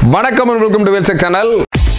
வணக்கம் welcome to வெல்செக் channel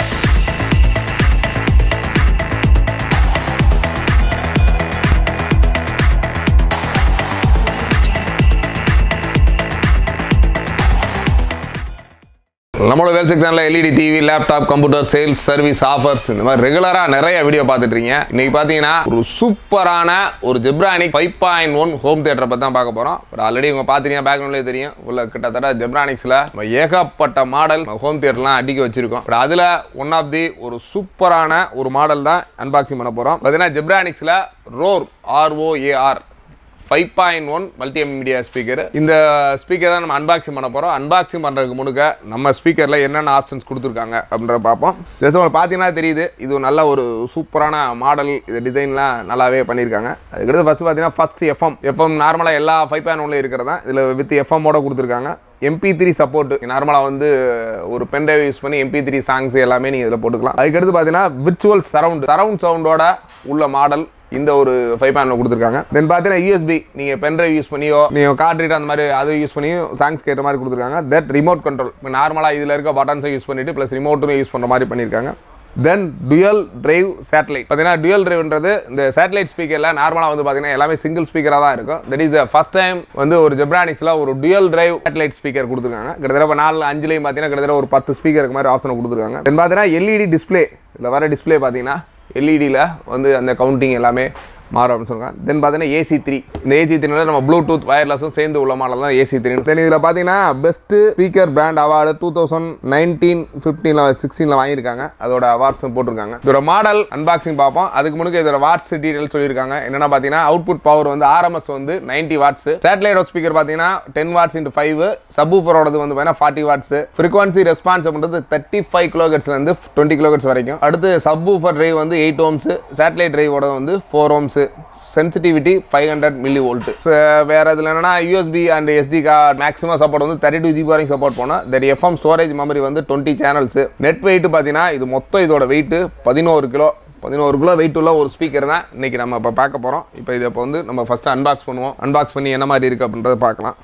நம்மளோட வேல்செக் சேனலில் LED TV laptop computer sales service offers இந்த மாதிரி ரெகுலராக நிறைய வீடியோ பார்த்துட்டு இருக்கீங்க இன்னைக்கு பார்த்தீங்கன்னா ஒரு சூப்பரான ஒரு Zebronic five point one home தியேட்டரை பற்றி தான் பார்க்க போகிறோம் பட் ஆல்ரெடி உங்க பார்த்தீங்கன்னா பேக்ரவுண்ட்லேயே தெரியும் உள்ள கிட்டத்தட்ட ஜெப்ரானிக்ஸில் ஏகப்பட்ட மாடல் ஹோம் தியேட்டர்லாம் அடிக்க வச்சிருக்கோம் பட் அதில் ஒன் ஆஃப் தி ஒரு சூப்பரான ஒரு மாடல் தான் அன்பாக்சிங் பண்ண போகிறோம் பார்த்தீங்கன்னா ஜெப்ரானிக்ஸில் roar R O A R five point one multi speaker இந்த ஸ்பீக்கர் தான் நம்ம அன்பாக்சிங் பண்ண போகிறோம் அன்பாக்சிங் பண்ணுறதுக்கு முழுக்க நம்ம ஸ்பீக்கரில் என்னென்ன ஆப்ஷன்ஸ் கொடுத்துருக்காங்க அப்படின்றத பார்ப்போம் ஜஸ்ட் உங்களுக்கு பார்த்தீங்கன்னா தெரியுது இது ஒரு நல்ல ஒரு சூப்பரான மாடல் இது டிசைன்லாம் நல்லாவே பண்ணியிருக்காங்க அதுக்கடுத்து ஃபஸ்ட்டு பார்த்தீங்கன்னா ஃபஸ்ட் எஃப்எம் எஃப்எம் நார்மலாக எல்லா ஃபைவ் பாயிண்ட் ஒன்ல இருக்கிறதா இதில் வித் எஃப்எம்மோட கொடுத்துருக்காங்க எம்பி த்ரீ சப்போர்ட் நார்மலாக வந்து ஒரு பென் டிரைவ் யூஸ் பண்ணி எம்பி த்ரீ சாங்ஸ் எல்லாமே நீங்கள் இதில் போட்டுக்கலாம் அதுக்கடுத்து பார்த்தீங்கன்னா விர்ச்சுவல் சரவுண்ட் சரவுண்ட் சவுண்டோட உள்ள மாடல் இந்த ஒரு ஃபைவ் பேனில் கொடுத்துருக்காங்க தென் பார்த்தீங்கன்னா யூஎஸ்பி நீங்கள் பென் டிரைவ் யூஸ் பண்ணியோ நீங்கள் கார்ட்ரீட் அந்த மாதிரி அதை யூஸ் பண்ணி சாங்ஸ் கேட்ட மாதிரி கொடுத்துருக்காங்க தட் ரிமோட் கண்ட்ரோல் இப்போ நார்மலாக இதில் இருக்க பட்டன்ஸை யூஸ் பண்ணிட்டு ப்ளஸ் ரிமோட்டும் யூஸ் பண்ணுற மாதிரி பண்ணியிருக்காங்க தென் டுயல் டிரைவ் சேட்டலைட் பார்த்தீங்கன்னா டுயல் டிரைவ்ன்றது இந்த சேட்டலைட் ஸ்பீக்கரில் நார்மலாக வந்து பார்த்தீங்கன்னா எல்லாமே சிங்கிள் ஸ்பீக்கராக தான் இருக்கும் தட் இஸ் ஃபர்ஸ்ட் டைம் வந்து ஒரு ஜெப்ரானிக்ஸில் ஒரு டுயல் டிரைவ் சேட்டலைட் ஸ்பீக்கர் கொடுத்துருக்காங்க கிட்டத்தட்ட இப்போ நாலு அஞ்சுலையும் பார்த்தீங்கன்னா கிட்டத்தட்ட ஒரு பத்து ஸ்பீக்கருக்கு மாதிரி ஆப்ஷன் கொடுத்துருக்காங்க தென் பார்த்தீங்கன்னா எல்இடி டிஸ்பிளே இதில் வர டிஸ்பிளே பார்த்தீங்கன்னா எல்இடியில் வந்து அந்த கவுண்டிங் எல்லாமே மாறும் அப்படின்னு சொல்லுவாங்க தென் பார்த்தீங்கன்னா ஏசி த்ரீ இந்த ஏசி த்ரீனால நம்ம ப்ளூடூத் வயர்லெஸும் சேர்ந்து உள்ள மாடல் தான் ஏசி த்ரீ தென் இதில் பார்த்தீங்கன்னா best speaker brand award two thousand nineteen ஃபிஃப்டீனில் சிக்ஸ்டீனில் வாங்கியிருக்காங்க அதோட அவார்ட்ஸும் போட்டிருக்காங்க இதோட மாடல் அன்பாக்சிங் பார்ப்போம் அதுக்கு முன்னாடி இதோட வாட்ஸ் டீடைல் சொல்லியிருக்காங்க என்னென்ன பார்த்தீங்கன்னா அவுட்புட் பவர் வந்து ஆர்எம்எஸ் வந்து நைன்டி வாட்ஸ் சேட்டலைட் ஸ்பீக்கர் பார்த்தீங்கன்னா டென் வாட்ஸ் இன்ட்டு ஃபைவ் சப்வூஃபரோடது வந்து பார்த்தீங்கன்னா ஃபார்ட்டி வாட்ஸ் ஃப்ரீக்வன்சி ரெஸ்பான்ஸ் அப்படின்றது தேர்ட்டி ஃபைவ் கிலோகட்ஸ்லேருந்து டுவெண்ட்டி கிலோகட்ஸ் வரைக்கும் அடுத்து சப்வூஃபர் டிரைவ் வந்து எயிட் ஓம்ஸ் சேட்டலைட் டிரைவோட வந்து four ohms sensitivity five hundred millivolt வேற இதில் என்னன்னா USB and SD card maximum support வந்து தேர்ட்டி டூ ஜிபி வரைக்கும் சப்போர்ட் பண்ணோம் தட் எஃப்எம் ஸ்டோரேஜ் மெமரி வந்து டுவெண்ட்டி சேனல்ஸ் நெட் வெயிட் பார்த்தீங்கன்னா இது மொத்தம் இதோட வெயிட் பதினோரு கிலோ பதினோரு கிலோ வெயிட் உள்ள ஒரு ஸ்பீக்கர் தான் இன்னைக்கு நம்ம இப்போ பார்க்க போகிறோம் இப்போ இதை இப்போ வந்து நம்ம ஃபஸ்ட்டு அன்பாக்ஸ் பண்ணுவோம் அன்பாக்ஸ் பண்ணி என்ன மாதிரி இருக்குது அப்படின்றத பார்க்கலாம்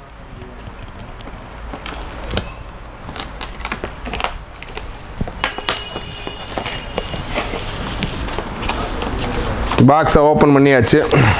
பாக்ஸை ஓப்பன் பண்ணியாச்சு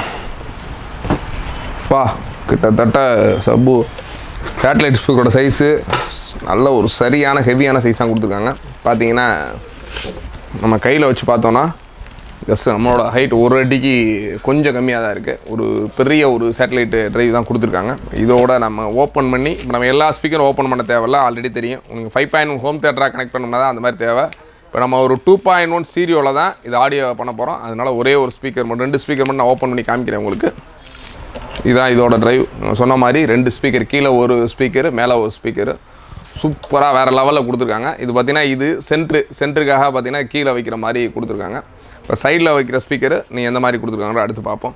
பா கிட்டத்தட்ட சப்பு சேட்டலைட் ஸ்பீக்கரோட சைஸு நல்ல ஒரு சரியான ஹெவியான சைஸ் தான் கொடுத்துருக்காங்க பார்த்தீங்கன்னா நம்ம கையில் வச்சு பார்த்தோன்னா ஜஸ்ட் நம்மளோட ஹைட் ஒரு அடிக்கு கொஞ்சம் கம்மியாக தான் இருக்குது ஒரு பெரிய ஒரு சேட்டலைட் டிரைவ் தான் கொடுத்துருக்காங்க இதோட நம்ம ஓப்பன் பண்ணி இப்போ நம்ம எல்லா ஸ்பீக்கரும் ஓப்பன் பண்ண தேவையில்ல ஆல்ரெடி தெரியும் உங்களுக்கு ஃபைவ் பாயிண்ட் ஹோம் தேட்டராக கனெக்ட் பண்ணோம்னா தான் அந்த மாதிரி தேவை இப்போ நம்ம ஒரு டூ பாயிண்ட் ஒன் சீரியோவில் தான் இது ஆடியோ பண்ண போகிறோம் அதனால ஒரே ஒரு ஸ்பீக்கர் மட்டும் ரெண்டு ஸ்பீக்கர் மட்டும் நான் ஓப்பன் பண்ணி காமிக்கிறேன் உங்களுக்கு இதுதான் இதோட டிரைவ் சொன்ன மாதிரி ரெண்டு ஸ்பீக்கர் கீழே ஒரு ஸ்பீக்கர் மேலே ஒரு ஸ்பீக்கர் சூப்பராக வேறு லெவலில் கொடுத்துருக்காங்க இது பார்த்தீங்கன்னா இது சென்ட்ரு சென்ட்ருக்காக பார்த்தீங்கன்னா கீழே வைக்கிற மாதிரி கொடுத்துருக்காங்க இப்போ சைடில் வைக்கிற ஸ்பீக்கர் நீ எந்த மாதிரி கொடுத்துருக்காங்களோ அடுத்து பார்ப்போம்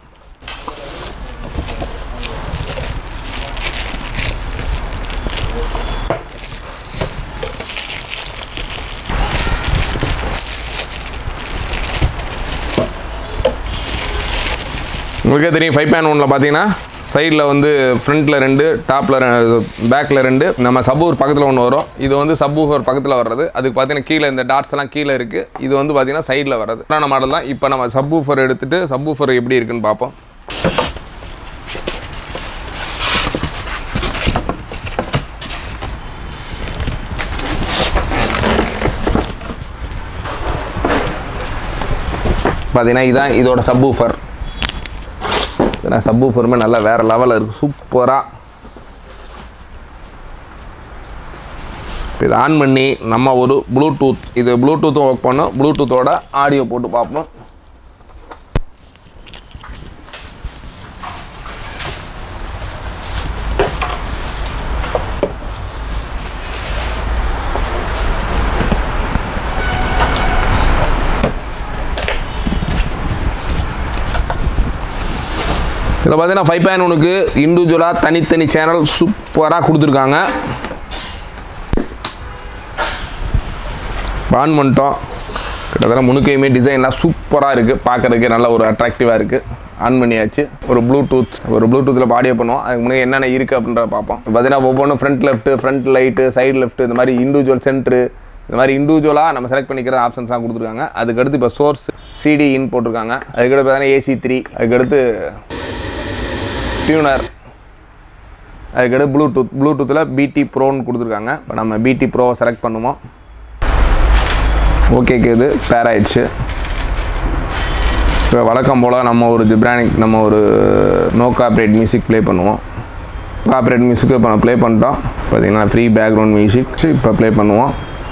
உங்களுக்கே தெரியும் ஃபைவ் பேன் ஒனில் பார்த்தீங்கன்னா சைடில் வந்து ஃப்ரண்ட்டில் ரெண்டு டாப்பில் பேக்கில் ரெண்டு நம்ம சப்பூர் பக்கத்தில் ஒன்று வரும் இது வந்து சப்பூஃபர் பக்கத்தில் வர்றது அதுக்கு பார்த்தீங்கன்னா கீழே இந்த டாட்ஸ் எல்லாம் கீழே இருக்குது இது வந்து பார்த்தீங்கன்னா சைடில் வர்றது நம்ம மாடல் தான் இப்போ நம்ம சப்பூஃபர் எடுத்துகிட்டு சப்பூஃபர் எப்படி இருக்குன்னு பார்ப்போம் பார்த்தீங்கன்னா இதான் இதோட சப்பூஃபர் ஏன்னா சப்பு ஃபோருமே நல்லா வேறு லெவலில் இருக்குது சூப்பராக இப்போ இதை ஆன் பண்ணி நம்ம ஒரு ப்ளூடூத் இது ப்ளூடூத்தும் ஒர்க் பண்ணோம் ப்ளூடூத்தோட ஆடியோ போட்டு பார்ப்போம் இதில் பார்த்தீங்கன்னா ஃபைவ் பாயிண்ட் ஒனுக்கு இண்டிவிஜுவலாக தனித்தனி சேனல் சூப்பராக கொடுத்துருக்காங்க ஆன் பண்ணிட்டோம் கிட்டத்தட்ட முழுக்கையுமே டிசைன்லாம் சூப்பர் சூப்பராக இருக்குது பார்க்குறதுக்கு நல்ல ஒரு அட்ராக்டிவாக இருக்குது ஆன் பண்ணியாச்சு ஒரு ப்ளூடூத் ஒரு ப்ளூடூத்தில் ஆடியோ பண்ணுவோம் அதுக்கு முன்னாடி என்னென்ன இருக்குது அப்படின்றத பார்ப்போம் பார்த்தீங்கன்னா ஒவ்வொன்றும் front left front light side left இந்த மாதிரி இண்டிவிஜுவல் சென்ட்ரு இந்த மாதிரி இண்டிவிஜுவலாக நம்ம செலக்ட் பண்ணிக்கிற ஆப்ஷன்ஸ்லாம் கொடுத்துருக்காங்க அதுக்கடுத்து இப்போ சோர்ஸ் சிடி இன் போட்டிருக்காங்க அதுக்கடுத்து பார்த்தீங்கன்னா ஏசி த்ரீ அதுக்கடுத்து டியூனர் அதுக்கடுத்து ப்ளூடூத் ப்ளூடூத்தில் பிடி ப்ரோன்னு கொடுத்துருக்காங்க இப்போ நம்ம பிடி ப்ரோவை செலக்ட் பண்ணுவோம் ஓகேக்கு இது பேர் ஆயிடுச்சு இப்போ வழக்கம் போல் நம்ம ஒரு ஜிப்ரானிக் நம்ம ஒரு நோ காப்ரேட் மியூசிக் ப்ளே பண்ணுவோம் காப்ரேட் மியூசிக் இப்போ நம்ம ப்ளே பண்ணிட்டோம் பார்த்தீங்கன்னா ஃப்ரீ பேக்ரவுண்ட் மியூசிக் இப்போ ப்ளே பண்ணுவோம்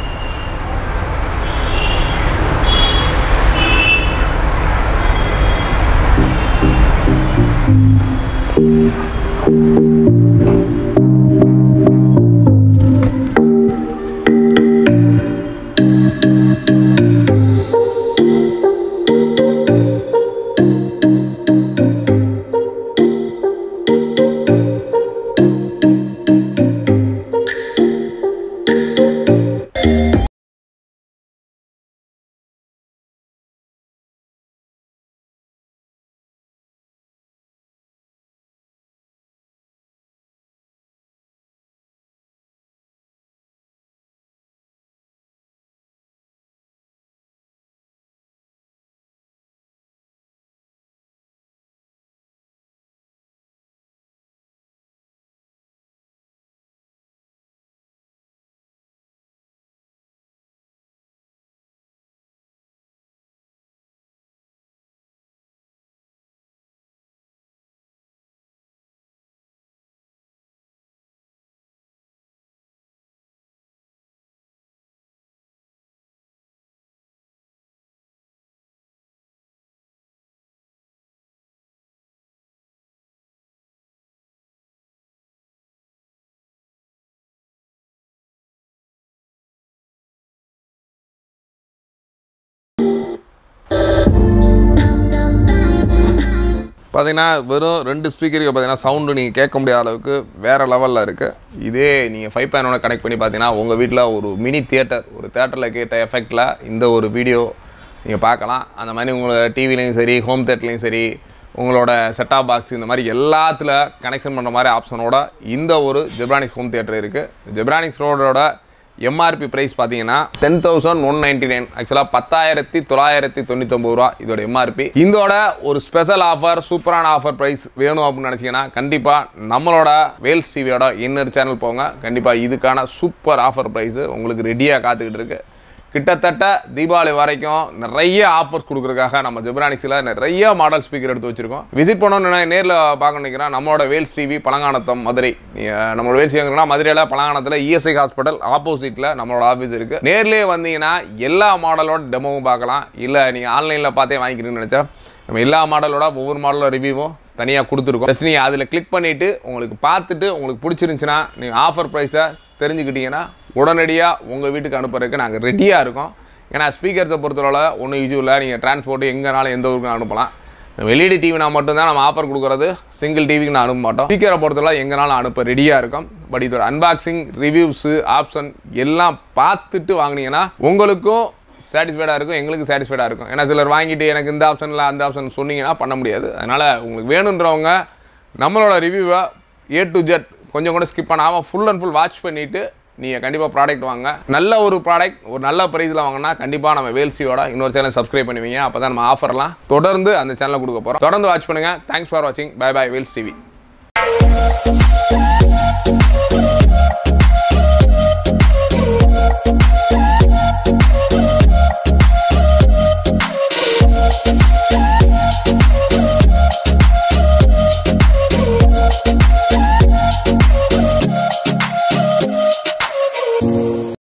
பார்த்தீங்கன்னா வெறும் ரெண்டு ஸ்பீக்கருக்கு பார்த்தீங்கன்னா சவுண்டு நீங்கள் கேட்க முடியாத அளவுக்கு வேறு லெவலில் இருக்குது இதே நீங்கள் ஃபைவ் பேனோட கனெக்ட் பண்ணி பார்த்தீங்கன்னா உங்கள் வீட்டில் ஒரு மினி தியேட்டர் ஒரு தேட்டரில் கேட்ட எஃபெக்டில் இந்த ஒரு வீடியோ நீங்கள் பார்க்கலாம் அந்த மாதிரி உங்களோட டிவிலையும் சரி ஹோம் தேட்டர்லையும் சரி உங்களோட செட்டாப் பாக்ஸ் இந்த மாதிரி எல்லாத்துல கனெக்ஷன் பண்ணுற மாதிரி ஆப்ஷனோட இந்த ஒரு ஜெப்ரானிக்ஸ் ஹோம் தியேட்டர் இருக்குது ஜெப்ரானிக்ஸ் ரோடோட எம்ஆர்பி ப்ரைஸ் பார்த்தீங்கன்னா ten thousand one ninety nine ஆக்சுவலாக பத்தாயிரத்தி தொள்ளாயிரத்தி தொண்ணூத்தொம்பது ரூபா இதோட எம்ஆர்பி இதோட ஒரு ஸ்பெஷல் ஆஃபர் சூப்பரான ஆஃபர் ப்ரைஸ் வேணும் அப்படின்னு நினச்சிங்கன்னா கண்டிப்பாக நம்மளோட வேல்ஸ் டிவியோட இன்னர் சேனல் போங்க கண்டிப்பாக இதுக்கான சூப்பர் ஆஃபர் ப்ரைஸ் உங்களுக்கு ரெடியாக காத்துக்கிட்டு இருக்கு கிட்டத்தட்ட தீபாவளி வரைக்கும் நிறைய ஆஃபர்ஸ் கொடுக்குறதுக்காக நம்ம ஜெப்ரானிக்ஸில் நிறைய மாடல் ஸ்பீக்கர் எடுத்து வச்சிருக்கோம் விசிட் பண்ணணும்னு நேரில் பார்க்க நினைக்கிறேன் நம்மளோட வேல்ஸ் டிவி பழங்கானத்தம் மதுரை நீங்க- நம்மளோட வேல்ஸ் எங்கன்னா மதுரையில் பழங்கானத்தில் இஎஸ்ஐ ஹாஸ்பிட்டல் ஆப்போசிட்டில் நம்மளோட ஆஃபீஸ் இருக்குது நேர்லேயே வந்தீங்கன்னா எல்லா மாடலோட டெமோவும் பார்க்கலாம் இல்லை நீங்கள் ஆன்லைனில் பார்த்தே வாங்கிக்கிறீங்கன்னு நினச்சா நம்ம எல்லா மாடலோட ஒவ்வொரு மாடலோட ரிவ்யூவும் தனியாக கொடுத்துருக்கோம் ஜஸ்ட் நீங்கள் அதில் கிளிக் பண்ணிவிட்டு உங்களுக்கு பார்த்துட்டு உங்களுக்கு பிடிச்சிருந்துச்சுன்னா நீங்கள் ஆஃபர் ப்ரைஸை தெரிஞ்சுக்கிட்டீங்கன்னா உடனடியாக உங்கள் வீட்டுக்கு அனுப்புறதுக்கு நாங்கள் ரெடியாக இருக்கோம் ஏன்னா ஸ்பீக்கர்ஸை பொறுத்தவரை ஒன்றும் இஷ்யூ இல்லை நீங்கள் டிரான்ஸ்போர்ட் எங்கேனாலும் எந்த ஊருக்கும் அனுப்பலாம் எல்இடி டிவினா மட்டும்தான் நம்ம ஆஃபர் கொடுக்குறது சிங்கிள் டிவிக்கு நான் அனுப்ப மாட்டோம் ஸ்பீக்கரை பொறுத்தவரை எங்கேனாலும் அனுப்ப ரெடியாக இருக்கும் பட் இதோட அன்பாக்சிங் ரிவ்யூஸு ஆப்ஷன் எல்லாம் பார்த்துட்டு வாங்குனீங்கன்னா உங்களுக்கும் சாட்டிஸ்ஃபைடாக இருக்கும் எங்களுக்கு சாட்டிஸ்ஃபைடாக இருக்கும் ஏன்னா சிலர் வாங்கிட்டு எனக்கு இந்த ஆப்ஷனில் அந்த ஆப்ஷன் சொன்னீங்கன்னா பண்ண முடியாது அதனால் உங்களுக்கு வேணுன்றவங்க நம்மளோட ரிவ்யூவை ஏ டு ஜெட் கொஞ்சம் கூட ஸ்கிப் பண்ணாமல் ஃபுல் அண்ட் ஃபுல் வாட்ச் பண்ணிவிட்டு நீங்கள் கண்டிப்பாக ப்ராடக்ட் வாங்க நல்ல ஒரு ப்ராடக்ட் ஒரு நல்ல ப்ரைஸில் வாங்கினா கண்டிப்பாக நம்ம வேல்சியோட இன்னொரு சேனல் சப்ஸ்கிரைப் பண்ணுவீங்க அப்போ தான் நம்ம ஆஃபர்லாம் தொடர்ந்து அந்த சேனலை கொடுக்க போகிறோம் தொடர்ந்து வாட்ச் பண்ணுங்கள் தேங்க்ஸ் ஃபார் வாட்சிங் பை பை வேல்ஸ் டிவி